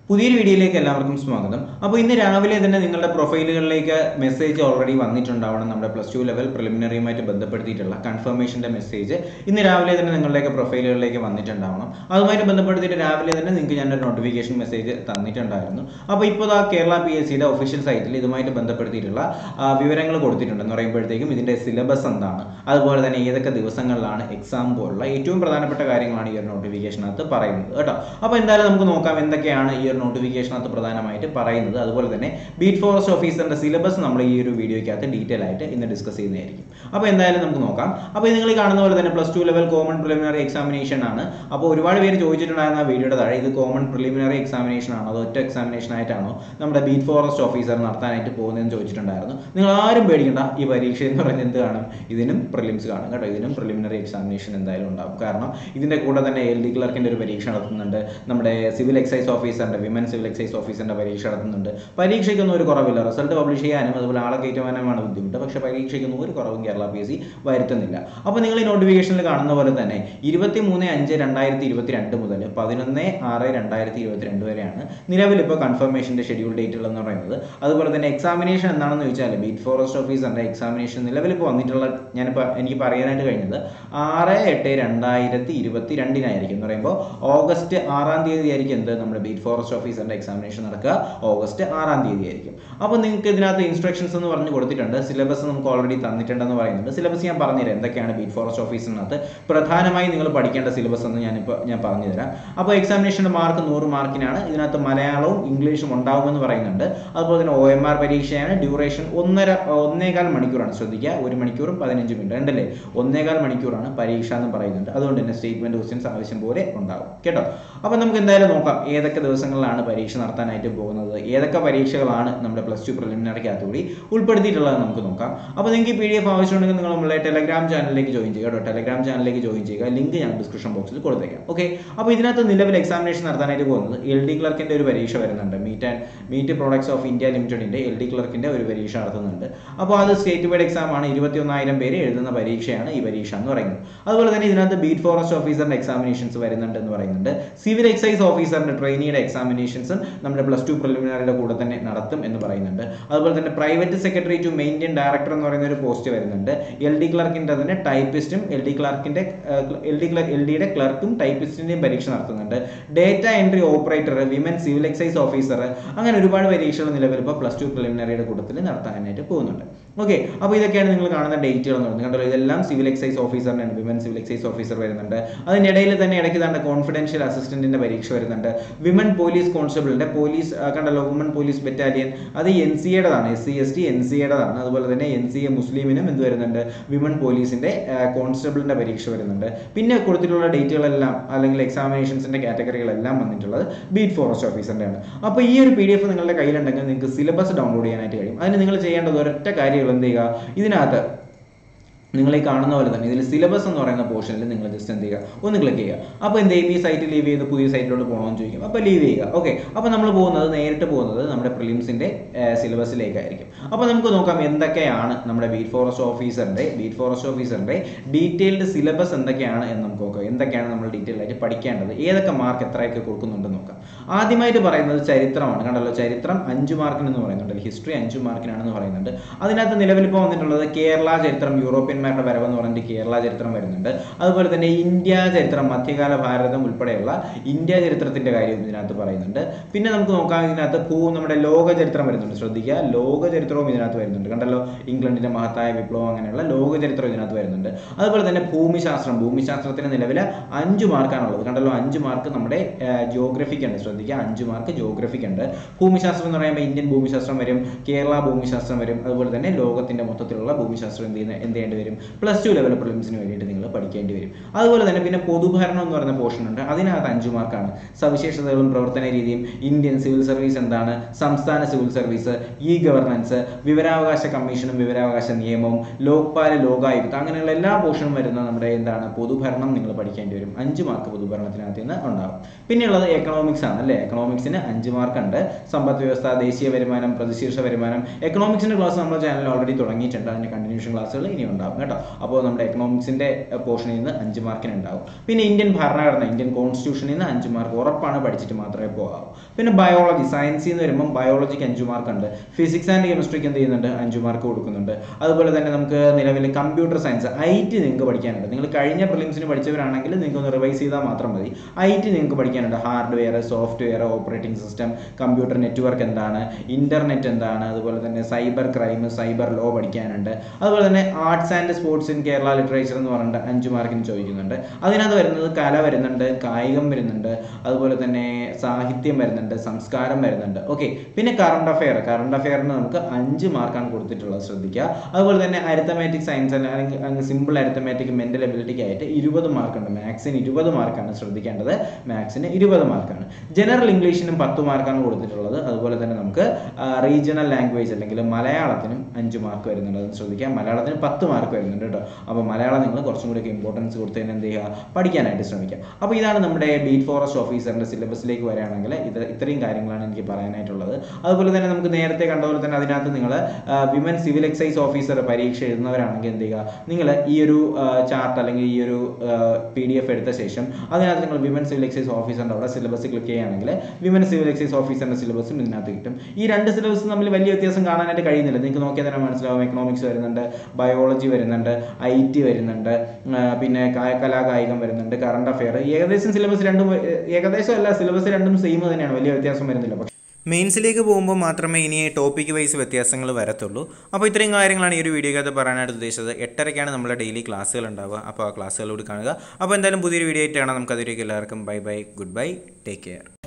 പുതിയൊരു വീഡിയോയിലേക്ക് എല്ലാവർക്കും സ്വാഗതം അപ്പോൾ ഇന്ന് രാവിലെ തന്നെ നിങ്ങളുടെ പ്രൊഫൈലുകളിലേക്ക് മെസ്സേജ് ഓൾറെഡി വന്നിട്ടുണ്ടാവണം നമ്മുടെ പ്ലസ് ടു ലെവൽ പ്രിലിമിനറിയുമായിട്ട് ബന്ധപ്പെടുത്തിയിട്ടുള്ള കൺഫർമേഷൻ്റെ മെസ്സേജ് ഇന്ന് രാവിലെ തന്നെ നിങ്ങളുടെയൊക്കെ പ്രൊഫൈലുകളിലേക്ക് വന്നിട്ടുണ്ടാവണം അതുമായിട്ട് ബന്ധപ്പെടുത്തിയിട്ട് രാവിലെ തന്നെ നിങ്ങൾക്ക് ഞാനൊരു നോട്ടിഫിക്കേഷൻ മെസ്സേജ് തന്നിട്ടുണ്ടായിരുന്നു അപ്പോൾ ഇപ്പോൾ ആ കേരള പി എസ് സിയുടെ ഒഫീഷ്യൽ സൈറ്റിൽ ഇതുമായിട്ട് ബന്ധപ്പെടുത്തിയിട്ടുള്ള ആ, വിവരങ്ങൾ കൊടുത്തിട്ടുണ്ടെന്ന് പറയുമ്പോഴത്തേക്കും ഇതിൻ്റെ സിലബസ് എന്താണ് അതുപോലെ തന്നെ ഏതൊക്കെ ദിവസങ്ങളിലാണ് എക്സാം പോലുള്ള ഏറ്റവും പ്രധാനപ്പെട്ട കാര്യങ്ങളാണ് ഈ ഒരു നോട്ടിഫിക്കേഷനകത്ത് പറയുന്നത് കേട്ടോ അപ്പോൾ എന്തായാലും നമുക്ക് നോക്കാം എന്തൊക്കെയാണ് ഈ ഒരു നോട്ടിഫിക്കേഷനകത്ത് പ്രധാനമായിട്ട് പറയുന്നത് അതുപോലെ തന്നെ ബീറ്റ് ഫോറസ്റ്റ് ഓഫീസറിന്റെ സിലബസ് നമ്മൾ ഈ ഒരു വീഡിയോയ്ക്കകത്ത് ഡീറ്റെയിൽ ആയിട്ട് ഇന്ന് ഡിസ്കസ് ചെയ്യുന്നതായിരിക്കും അപ്പോൾ എന്തായാലും നമുക്ക് നോക്കാം അപ്പോൾ നിങ്ങൾ ഈ കാണുന്ന പോലെ തന്നെ plus two level common preliminary examination ആണ് അപ്പോൾ ഒരുപാട് പേര് ചോദിച്ചിട്ടുണ്ടായിരുന്ന ആ വീഡിയോയുടെ താഴെ ഇത് കോമൺ പ്രിലിമിനറി എക്സാമിനേഷൻ ആണോ അതോ ഒറ്റ എക്സാമിനേഷൻ ആയിട്ടാണോ നമ്മുടെ ബീറ്റ് ഫോറസ്റ്റ് ഓഫീസർ നടത്താനായിട്ട് പോകുന്നതെന്ന് ചോദിച്ചിട്ടുണ്ടായിരുന്നു നിങ്ങൾ ആരും പേടിക്കണ്ട ഈ പരീക്ഷ എന്ന് പറയുന്നത് എന്ത് കാണും ഇതിനും പ്രിലിംസ് കാണും കേട്ടോ ഇതിനും പ്രിലിമിനറി എക്സാമിനേഷൻ എന്തായാലും ഉണ്ടാവും കാരണം ഇതിന്റെ കൂടെ തന്നെ എൽ ഡി ക്ലർക്കിന്റെ ഒരു പരീക്ഷ നടത്തുന്നുണ്ട് നമ്മുടെ സിവിൽ എക്സൈസ് ഓഫീസറിന്റെ വിമൻ സിവിൽ എക്സൈസ് ഓഫീസറിന്റെ പരീക്ഷ നടത്തുന്നുണ്ട് പരീക്ഷയ്ക്കൊന്നും ഒരു കുറവില്ല റിസൾട്ട് പബ്ലിഷ് ചെയ്യാനും അതുപോലെ ആളെ കയറ്റുവാനുമാണ് ബുദ്ധിമുട്ട് പക്ഷേ പരീക്ഷയ്ക്കൊന്നും ഒരു കുറവും കേരള പി എസ് സി വരുത്തുന്നില്ല അപ്പോൾ നിങ്ങൾ ഈ നോട്ടിഫിക്കേഷനിൽ കാണുന്ന പോലെ തന്നെ ഇരുപത്തി മൂന്ന് അഞ്ച് രണ്ടായിരത്തി ഇരുപത്തി രണ്ട് മുതൽ പതിനൊന്ന് ആറ് രണ്ടായിരത്തി ഇരുപത്തി രണ്ട് വരെയാണ് നിലവിൽ ഇപ്പോൾ കൺഫർമേഷന്റെ ഷെഡ്യൂൾ ഡേറ്റുകൾ എന്ന് പറയുന്നത് അതുപോലെ തന്നെ എക്സാമിനേഷൻ എന്താണെന്ന് ചോദിച്ചാൽ ബീറ്റ് ഫോറസ്റ്റ് ഓഫീസറിന്റെ എക്സാമിനേഷൻ നിലവിൽ ഇപ്പോൾ വന്നിട്ടുള്ള ഞാനിപ്പോൾ എനിക്ക് പറയാനായിട്ട് കഴിഞ്ഞത് ആറ് എട്ട് രണ്ടായിരത്തി ഇരുപത്തി രണ്ടിനായിരിക്കും എന്ന് പറയുമ്പോൾ ഓഗസ്റ്റ് ആറാം തീയതി ആയിരിക്കും എന്ത് നമ്മുടെ ബീറ്റ് ഫോറസ്റ്റ് ഓഫീസറിന്റെ എക്സാമിനേഷൻ നടക്കുക ഓഗസ്റ്റ് ആറാം തീയതി ആയിരിക്കും അപ്പോൾ നിങ്ങൾക്ക് ഇതിനകത്ത് ഇൻസ്ട്രക്ഷൻസ് എന്ന് പറഞ്ഞു കൊടുത്തിട്ടുണ്ട് സിലബസ് നമുക്ക് ഓൾറെഡി തന്നിട്ടുണ്ടെന്ന് പറയുന്നുണ്ട് സിലബസ് ഞാൻ പറഞ്ഞുതരാം എന്തൊക്കെയാണ് ബീറ്റ് ഫോറസ്റ്റ് ഓഫീസറിനകത്ത് പ്രധാനമായി നിങ്ങൾ പഠിക്കേണ്ട സിലബസ് എന്ന് ഞാനിപ്പോൾ ഞാൻ പറഞ്ഞു തരാം അപ്പോൾ എക്സാമിനേഷൻ്റെ മാർക്ക് നൂറ് മാർക്കിനാണ് ഇതിനകത്ത് മലയാളവും ഇംഗ്ലീഷും ഉണ്ടാവുമെന്ന് പറയുന്നുണ്ട് അതുപോലെ തന്നെ ഒ എം ആർ പരീക്ഷയാണ് ഡ്യൂറേഷൻ ഒന്നര ഒന്നേകാൽ മണിക്കൂറാണ് ശ്രദ്ധിക്കുക ഒരു മണിക്കൂറും പതിനഞ്ച് മിനിറ്റ് ഉണ്ടല്ലേ ഒന്നേകാൽ മണിക്കൂറാണ് പരീക്ഷ എന്ന് പറയുന്നുണ്ട് അതുകൊണ്ട് തന്നെ സ്റ്റേറ്റ്മെന്റ് ക്വസ്റ്റ്യൻസ് ആവശ്യം പോലെ ഉണ്ടാവും കേട്ടോ അപ്പോൾ നമുക്ക് എന്തായാലും നോക്കാം ഏതൊക്കെ ദിവസങ്ങളിലാണ് പരീക്ഷ നടത്താനായിട്ട് പോകുന്നത് ഏതൊക്കെ പരീക്ഷകളാണ് നമ്മുടെ പ്ലസ് ടു പ്രിലിമിനറിക്കകത്ത് കൂടി ഉൾപ്പെടുത്തിയിട്ടുള്ളത് നമുക്ക് നോക്കാം അപ്പോൾ നിങ്ങൾക്ക് ഈ പി ഡി എഫ് ആവശ്യമുണ്ടെങ്കിൽ നിങ്ങൾ നമ്മളെ ടെലഗ്രാം ചാനലിലേക്ക് ജോയിൻ ചെയ്യുക കേട്ടോ ടെലഗ്രാം ചാനലിലേക്ക് ജോയിൻ ചെയ്യുക ലിങ്ക് ഞാൻ ഡിസ്ക്രിപ്ഷൻ ബോക്സിൽ കൊടുത്തേക്കാം ഓക്കെ അപ്പോൾ ഇതിനകത്ത് നിലവിൽ എക്സാമിനേഷൻ നടത്താനായിട്ട് പോകുന്നത് എൽ ഡി ക്ലർക്കിന്റെ ഒരു പരീക്ഷ വരുന്നുണ്ട് meat and meat products of India ലിമിറ്റഡിന്റെ എൽ ഡി ക്ലർക്കിന്റെ ഒരു പരീക്ഷ നടത്തുന്നുണ്ട് അപ്പോൾ അത് സ്റ്റേറ്റ് വൈഡ് എക്സാം ആണ് ഇരുപത്തി ഒന്നായിരം പേര് എഴുതുന്ന പരീക്ഷയാണ് ഈ പരീക്ഷ എന്ന് പറയുന്നത് അതുപോലെ തന്നെ ഇതിനകത്ത് ബീറ്റ് ഫോറസ്റ്റ് ഓഫീസറിന്റെ എക്സാമിനേഷൻസ് വരുന്നുണ്ട് എന്ന് പറയുന്നുണ്ട് സിവിൽ എക്സൈസ് ഓഫീസറിന്റെ ട്രെയിനിയുടെ എക്സാമിനേഷൻസും നമ്മുടെ പ്ലസ് ടു പ്രിലിമിനറിയുടെ കൂടെ തന്നെ നടത്തും എന്ന് പറയുന്നുണ്ട് അതുപോലെ തന്നെ private secretary to maintain director എന്ന് പറയുന്ന ഒരു പോസ്റ്റ് വരുന്നുണ്ട് എൽ ഡി ക്ലർക്കിന്റെ തന്നെ ടൈപ്പിസ്റ്റും എൽ ഡി ക്ലർക്കിന്റെ എൽ ഡി എൽ ഡിയുടെ ക്ലർക്കും ടൈപ്പിസ്റ്റിന്റെയും പരീക്ഷ നടത്തുന്നുണ്ട് data entry operator women civil excise officer അങ്ങനെ ഒരുപാട് പരീക്ഷകൾ നിലവിൽ ഇപ്പോൾ പ്ലസ് ടു പ്രിലിമിനറിയുടെ കൂട്ടത്തിൽ നടത്താനായിട്ട് പോകുന്നുണ്ട് ഓക്കെ അപ്പോൾ ഇതൊക്കെയാണ് നിങ്ങൾ കാണുന്ന ഡേറ്റുകൾ എന്ന് പറയുന്നത് കണ്ടല്ലോ ഇതെല്ലാം സിവിൽ എക്സൈസ് ഓഫീസറിനാണ് വിമൻ സിവിൽ എക്സൈസ് ഓഫീസർ വരുന്നുണ്ട് അതിനിടയിൽ തന്നെ ഇടയ്ക്ക് തന്നെ കോൺഫിഡൻഷ്യൽ അസിസ്റ്റന്റിന്റെ പരീക്ഷ വരുന്നുണ്ട് വിമൻ പോലീസ് കോൺസ്റ്റബിളിന്റെ പോലീസ് ആ, കണ്ടല്ലോ വുമൻ പോലീസ് ബറ്റാലിയൻ അത് എൻ സി എയുടേതാണ് S C S T N C എയുടേതാണ് അതുപോലെ തന്നെ എൻ സി എ മുസ്ലിമിനും എന്ത് വരുന്നുണ്ട് വിമൻ പോലീസിന്റെ കോൺസ്റ്റബിളിന്റെ പരീക്ഷ വരുന്നുണ്ട് പിന്നെ കൊടുത്തിട്ടുള്ള ഡേറ്റുകളെല്ലാം അല്ലെങ്കിൽ എക്സാമിനേഷൻസിന്റെ കാറ്റഗറികളെല്ലാം വന്നിട്ടുള്ളത് ബീറ്റ് ഫോറസ്റ്റ് ഓഫീസറിന്റെ ആണ് അപ്പോൾ ഈ ഒരു പി ഡി എഫ് നിങ്ങളുടെ കയ്യിലുണ്ടെങ്കിൽ നിങ്ങൾക്ക് സിലബസ് ഡൗൺലോഡ് ചെയ്യാനായിട്ട് കഴിയും അതിന് നിങ്ങൾ ചെയ്യേണ്ടത് ഒരൊറ്റ കാര്യങ്ങൾ എന്ത് ചെയ്യുക ഇതിനകത്ത് നിങ്ങൾ ഈ കാണുന്ന പോലെ തന്നെ ഇതിൽ സിലബസ് എന്ന് പറയുന്ന പോർഷനിൽ നിങ്ങൾ ജസ്റ്റ് എന്ത് ചെയ്യുക ഒന്ന് ക്ലിക്ക് ചെയ്യുക അപ്പോൾ എന്ത് ചെയ്യും ഈ സൈറ്റ് ലീവ് ചെയ്ത് പുതിയ സൈറ്റിലോട്ട് പോകണമെന്ന് ചോദിക്കും അപ്പോൾ ലീവ് ചെയ്യുക ഓക്കെ അപ്പോൾ നമ്മൾ പോകുന്നത് നേരിട്ട് പോകുന്നത് നമ്മുടെ പ്രിലിംസിൻ്റെ സിലബസിലേക്കായിരിക്കും അപ്പോൾ നമുക്ക് നോക്കാം എന്തൊക്കെയാണ് നമ്മുടെ ബീറ്റ് ഫോറസ്റ്റ് ഓഫീസറിൻ്റെ ബീറ്റ് ഫോറസ്റ്റ് ഓഫീസറിൻ്റെ ഡീറ്റെയിൽഡ് സിലബസ് എന്തൊക്കെയാണ് എന്ന് നമുക്ക് നോക്കാം എന്തൊക്കെയാണ് നമ്മൾ ഡീറ്റെയിൽ ആയിട്ട് പഠിക്കേണ്ടത് ഏതൊക്കെ മാർക്ക് എത്രയൊക്കെ കൊടുക്കുന്നുണ്ടെന്ന് നോക്കാം ആദ്യമായിട്ട് പറയുന്നത് ചരിത്രമാണ് കണ്ടല്ലോ ചരിത്രം അഞ്ച് മാർക്കിന് എന്ന് പറയുന്നുണ്ട് ഹിസ്റ്ററി അഞ്ച് മാർക്കിനാണെന്ന് പറയുന്നുണ്ട് അതിനകത്ത് നിലവിൽ ഇപ്പോൾ വന്നിട്ടുള്ളത് കേരള ചരിത്രം യൂറോപ്യന്മാരുടെ വരവെന്ന് പറഞ്ഞിട്ട് കേരള ചരിത്രം വരുന്നുണ്ട് അതുപോലെ തന്നെ ഇന്ത്യ ചരിത്രം മധ്യകാല ഭാരതം ഉൾപ്പെടെയുള്ള ഇന്ത്യ ചരിത്രത്തിന്റെ കാര്യം ഇതിനകത്ത് പറയുന്നുണ്ട് പിന്നെ നമുക്ക് നോക്കാം ഇതിനകത്ത് ഭൂ നമ്മുടെ ലോക ചരിത്രം വരുന്നുണ്ട് ശ്രദ്ധിക്കുക ലോക ചരിത്രവും ഇതിനകത്ത് വരുന്നുണ്ട് കണ്ടല്ലോ ഇംഗ്ലണ്ടിന്റെ മഹത്തായ വിപ്ലവം അങ്ങനെയുള്ള ലോക ചരിത്രം ഇതിനകത്ത് വരുന്നുണ്ട് അതുപോലെ തന്നെ ഭൂമിശാസ്ത്രം ഭൂമിശാസ്ത്രത്തിന് നിലവിൽ അഞ്ച് മാർക്കാണുള്ളത് കണ്ടല്ലോ അഞ്ച് മാർക്ക് നമ്മുടെ ജിയോഗ്രഫിക്ക് ഉണ്ട് ശ്രദ്ധിക്കുക അഞ്ച് മാർക്ക് ജിയോഗ്രഫിക്ക് ഉണ്ട് ഭൂമിശാസ്ത്രം എന്ന് പറയുമ്പോൾ ഇന്ത്യൻ ഭൂമിശാസ്ത്രം വരും കേരള ഭൂമിശാസ്ത്രം വരും അതുപോലെ തന്നെ ലോകത്തിന്റെ മൊത്തത്തിലുള്ള ഭൂമിശാസ്ത്രം എന്ത് ചെയ്യുന്ന എന്ത് ചെയ്യേണ്ടി വരും പ്ലസ് ടു ലെവൽ പ്രിലിംസിന് വേണ്ടിയിട്ട് നിങ്ങൾ പഠിക്കേണ്ടി വരും അതുപോലെ തന്നെ പിന്നെ പൊതുഭരണം എന്ന് പറയുന്ന പോർഷൻ ഉണ്ട് അതിനകത്ത് അഞ്ച് മാർക്കാണ് സവിശേഷതകളും പ്രവർത്തന രീതിയും ഇന്ത്യൻ സിവിൽ സർവീസ് എന്താണ് സംസ്ഥാന സിവിൽ സർവീസ് ഇ ഗവർണൻസ് വിവരാവകാശ കമ്മീഷനും വിവരാവകാശ നിയമവും ലോക്പാല് ലോകായുക്ത അങ്ങനെയുള്ള എല്ലാ പോർഷനും വരുന്ന നമ്മുടെ എന്താണ് പൊതുഭരണം നിങ്ങൾ പഠിക്കേണ്ടി വരും അഞ്ച് മാർക്ക് പൊതുഭരണത്തിനകത്ത് നിന്ന് ഉണ്ടാകും പിന്നെയുള്ളത് എക്കണോമിക്സ് ആണ് അല്ലേ എക്കണോമിക്സിന് അഞ്ച് മാർക്ക് ഉണ്ട് സമ്പദ് വ്യവസ്ഥ ദേശീയ വരുമാനം പ്രതിശീർഷ വരുമാനം എക്കണോമിക്സിന്റെ ക്ലാസ് നമ്മുടെ ചാനലിൽ ഓൾറെഡി തുടങ്ങിയിട്ടുണ്ട് അതിന്റെ കണ്ടിന്യൂഷൻ ക്ലാസ്സുകൾ ഇനി ഉണ്ടാകും കേട്ടോ അപ്പോൾ നമ്മുടെ എക്കണോമിക്സിൻ്റെ പോർഷനിൽ നിന്ന് അഞ്ച് മാർക്കിന് ഉണ്ടാവും പിന്നെ ഇന്ത്യൻ ഭരണഘടന ഇന്ത്യൻ കോൺസ്റ്റിറ്റ്യൂഷനിൽ നിന്ന് അഞ്ച് മാർക്ക് ഉറപ്പാണ് പഠിച്ചിട്ട് മാത്രമേ പോകാവൂ പിന്നെ ബയോളജി സയൻസിൽ നിന്ന് വരുമ്പോൾ ബയോളജിക്ക് അഞ്ച് മാർക്ക് ഉണ്ട് ഫിസിക്സ് ആൻഡ് കെമിസ്ട്രിക്ക് എന്ത് ചെയ്യുന്നുണ്ട് അഞ്ച് മാർക്ക് കൊടുക്കുന്നുണ്ട് അതുപോലെ തന്നെ നമുക്ക് നിലവിൽ കമ്പ്യൂട്ടർ സയൻസ് ഐ ടി നിങ്ങൾക്ക് പഠിക്കാനുണ്ട് നിങ്ങൾ കഴിഞ്ഞ പ്രിലിംസിന് പഠിച്ചവരാണെങ്കിൽ നിങ്ങൾക്ക് ഒന്ന് റിവൈസ് ചെയ്താൽ മാത്രം മതി ഐ ടി നിങ്ങൾക്ക് പഠിക്കാനുണ്ട് hardware software operating system computer network എന്താണ് ഇന്റർനെറ്റ് എന്താണ് അതുപോലെ തന്നെ സൈബർ ക്രൈം സൈബർ ലോ പഠിക്കാനുണ്ട് അതുപോലെ തന്നെ arts and sports in Kerala literature എന്ന് പറഞ്ഞിട്ട് അഞ്ച് മാർക്കിന് ചോദിക്കുന്നുണ്ട് അതിനകത്ത് വരുന്നത് കല വരുന്നുണ്ട് കായികം വരുന്നുണ്ട് അതുപോലെ തന്നെ സാഹിത്യം വരുന്നുണ്ട് സംസ്കാരം വരുന്നുണ്ട് ഓക്കെ പിന്നെ കറണ്ട് അഫെയർ കറണ്ട് അഫെയറിന് നമുക്ക് അഞ്ച് മാർക്കാണ് കൊടുത്തിട്ടുള്ളത് ശ്രദ്ധിക്കുക അതുപോലെ തന്നെ അരിത്തമാറ്റിക് സയൻസ് അല്ലെങ്കിൽ സിമ്പിൾ അരിത്തമാറ്റിക് മെന്റൽ എബിലിറ്റിക്ക് ആയിട്ട് ഇരുപത് മാർക്കുണ്ട് മാത്സിന് ഇരുപത് മാർക്കാണ് ശ്രദ്ധിക്കേണ്ടത് മാത്സിന് ഇരുപത് മാർക്കാണ് ജനറൽ ഇംഗ്ലീഷിനും പത്ത് മാർക്കാണ് കൊടുത്തിട്ടുള്ളത് അതുപോലെ തന്നെ നമുക്ക് റീജിയണൽ ലാംഗ്വേജ് അല്ലെങ്കിൽ മലയാളത്തിനും അഞ്ച് മാർക്ക് വരുന്നുണ്ട് അത് ശ്രദ്ധിക്കാം മലയാളത്തിന് പത്ത് മാർക്ക് വരുന്നുണ്ട് കേട്ടോ അപ്പോൾ മലയാളം നിങ്ങൾ കുറച്ചും കൂടി ഇമ്പോർട്ടൻസ് കൊടുത്തതിന് എന്ത് ചെയ്യുക പഠിക്കാനായിട്ട് ശ്രമിക്കുക അപ്പോൾ ഇതാണ് നമ്മുടെ ബീറ്റ് ഫോറസ്റ്റ് ഓഫീസറിന്റെ സിലബസിലേക്ക് വരികയാണെങ്കിൽ ഇത് ഇത്രയും കാര്യങ്ങളാണ് എനിക്ക് പറയാനായിട്ടുള്ളത് അതുപോലെ തന്നെ നമുക്ക് നേരത്തെ കണ്ട പോലെ തന്നെ അതിനകത്ത് നിങ്ങൾ വിമൻ സിവിൽ എക്സൈസ് ഓഫീസർ പരീക്ഷ എഴുതുന്നവരാണെങ്കിൽ എന്ത് ചെയ്യുക നിങ്ങൾ ഈ ഒരു ചാർട്ട് അല്ലെങ്കിൽ ഈ ഒരു പി ഡി എഫ് എടുത്ത ശേഷം അതിനകത്ത് നിങ്ങൾ വിമൻ സിവിൽ എക്സൈസ് ഓഫീസറിൻ്റെ അവിടെ സിലബസ് ക്ലിക്ക് ചെയ്യുകയാണെങ്കിൽ വിമൻ സിവിൽ എക്സൈസ് ഓഫീസറിന്റെ സിലബസും ഇതിനകത്ത് കിട്ടും ഈ രണ്ട് സിലബസും തമ്മിൽ വലിയ വ്യത്യാസം കാണാനായിട്ട് കഴിയുന്നില്ല നിങ്ങൾക്ക് നോക്കിയാൽ തന്നെ മനസ്സിലാവും എക്കണോമിക്സ് വരുന്നുണ്ട് ബയോളജി വരുന്നുണ്ട് ഐ ടി വരുന്നുണ്ട് ആ, പിന്നെ കാ- കലാകായികം വരുന്നുണ്ട് കറണ്ട് അഫെയർ ഏകദേശം സിലബസ് രണ്ടും ഏ- ഏകദേശം അല്ല സിലബസ് രണ്ടും സെയിം തന്നെയാണ് വലിയ വ്യത്യാസം വരുന്നില്ല പക്ഷേ മെയിൻസിലേക്ക് പോകുമ്പോൾ മാത്രമേ ഇനി ടോപ്പിക് വൈസ് വ്യത്യാസങ്ങൾ വരത്തുള്ളൂ അപ്പോൾ ഇത്രയും കാര്യങ്ങളാണ് ഈ ഒരു വീഡിയോക്കകത്ത് പറയാനായിട്ട് ഉദ്ദേശിച്ചത് എട്ടരയ്ക്കാണ് നമ്മുടെ ഡെയിലി ക്ലാസ്സുകൾ ഉണ്ടാവുക അപ്പോൾ ആ ക്ലാസ്സുകളോട് കാണുക അപ്പോൾ എന്തായാലും പുതിയൊരു വീഡിയോ ആയിട്ടാണ് നമുക്ക് അതിലേക്ക് എല്ലാവർക്കും bye bye goodbye take care